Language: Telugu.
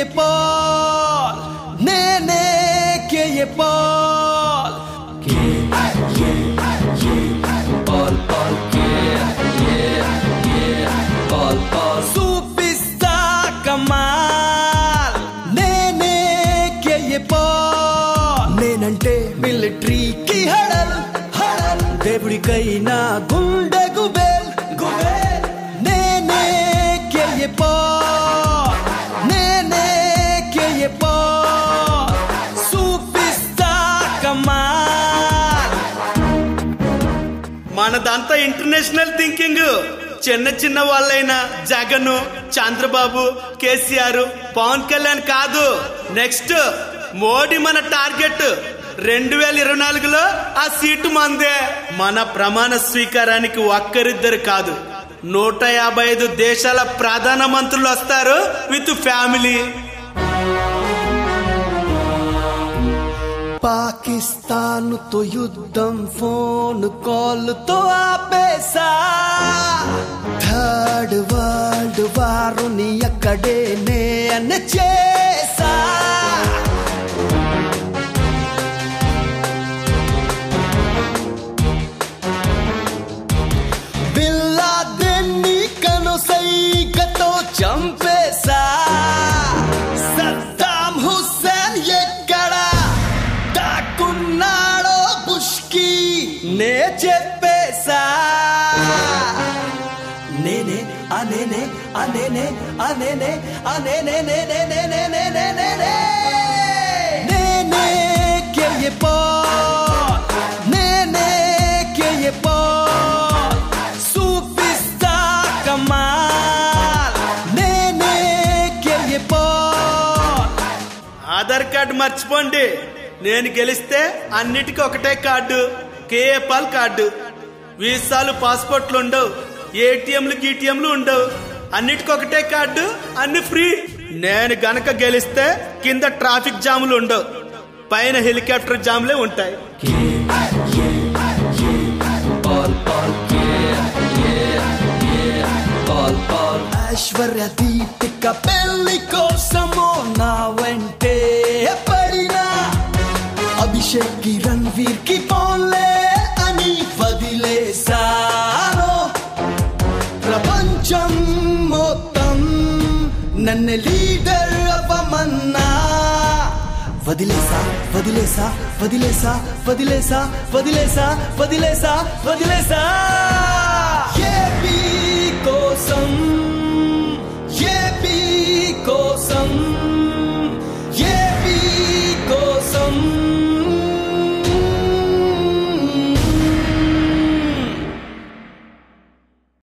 పాల్ నేనే K A Paul Paul, Paul, yeah, yeah, yeah. Paul, Paul, చూపిస్తా కమాల్ నేనే కేఏ పాల్ నేనంటే మిలిటరీకి హడల్ హడల్ దేవుడికైనా గుండె గుబేల్ గుబేల్ నేనే కేఏ పాల్ నేనే కేఏ పాల్ చూపిస్తా కమాల్ మనదంతా ఇంటర్నేషనల్ థింకింగ్ చిన్న చిన్న వాళ్ళైన జగన్ చంద్రబాబు కేసీఆర్ పవన్ కళ్యాణ్ కాదు నెక్స్ట్ మోడీ మన టార్గెట్ రెండు వేల ఇరవై నాలుగులో ఆ సీటు మందే మన ప్రమాణ స్వీకారానికి ఒక్కరిద్దరు కాదు నూట యాభై ఐదు దేశాల ప్రధాన మంత్రులు వస్తారు విత్ ఫ్యామిలీ పాకిస్తాన్తో యుద్ధం ఫోన్ కాల్తో ఆపేసా థర్డ్ వరల్డ్ వారుని అక్కడే నేను చేసా బిల్లాదెన్ని కనుసైగతో చంపేసా సద్దాం హుస్సేన్ ఎక్కడ దాక్కున్నాడో బుష్కి నే చెప్పేసా నేనే అనేనే అనేనే అనేనే అనేనే నేనే నేనే నేనే నేనే నేనే కేye పాల్ నేనే కేye పాల్ సూపిస్తా కమాల్ నేనే కేye పాల్ ఆధార్ కార్డు మర్చిపోండి నేను గెలిస్తే అన్నిటికీ ఒకటే కార్డు కేఏపాల్ కార్డు వీసాలు పాస్పోర్ట్లు ఉండవు ఏటీఎంలు గీటీఎంలు ఉండవు అన్నిటికీ ఒకటే కార్డు అన్ని ఫ్రీ నేను గనక గెలిస్తే కింద ట్రాఫిక్ జాములు ఉండవు పైన హెలికాప్టర్ జాములే ఉంటాయి Paul, Paul, yeah, yeah, yeah. Paul, Paul, Aishwarya Deepika పెళ్లి కోసమో నా వెంటే పడినా అభిషేక్ కి రణ్వీర్ కి పోన్లే అని వదిలేసాను ప్రపంచం మొత్తం నన్ను లీడర్ అవ్వమన్నా వదిలేసా వదిలేసా వదిలేసా వదిలేసా వదిలేసా వదిలేసా వదిలేసా